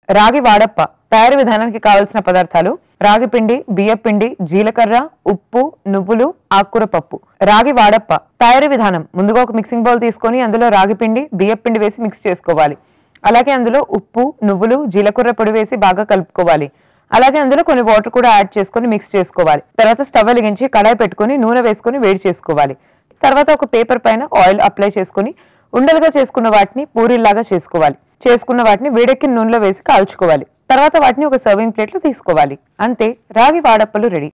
రాగి వాడప్ప తయారీ విధానానికి కావలసిన పదార్థాలు రాగి పిండి బియ్యం పిండి జీలకర్ర ఉప్పు నువ్వులు ఆకుకూర పప్పు రాగి వాడప్ప తయారీ విధానం ముందుగా ఒక మిక్సింగ్ బౌల్ తీసుకొని అందులో రాగి పిండి బియ్యం పిండి వేసి మిక్స్ చేసుకోవాలి అలాగే అందులో ఉప్పు నువ్వులు జీలకర్ర పొడి వేసి బాగా కలుపుకోవాలి అలాగే అందులో కొన్ని వాటర్ కూడా యాడ్ చేసుకొని మిక్స్ చేసుకోవాలి తర్వాత స్టవ్ వెలిగించి కడాయి పెట్టుకొని నూనె వేసుకొని వేడి చేసుకోవాలి తర్వాత ఒక పేపర్ పైన ఆయిల్ అప్లై చేసుకొని ఉండలుగా చేసుకున్న వాటిని పూరీలాగా చేసుకోవాలి చేసుకున్న వాటిని వేడెక్కిన నూనెలో వేసి కాల్చుకోవాలి తర్వాత వాటిని ఒక సర్వింగ్ ప్లేట్లో తీసుకోవాలి అంతే రాగి వాడప్పలు రెడీ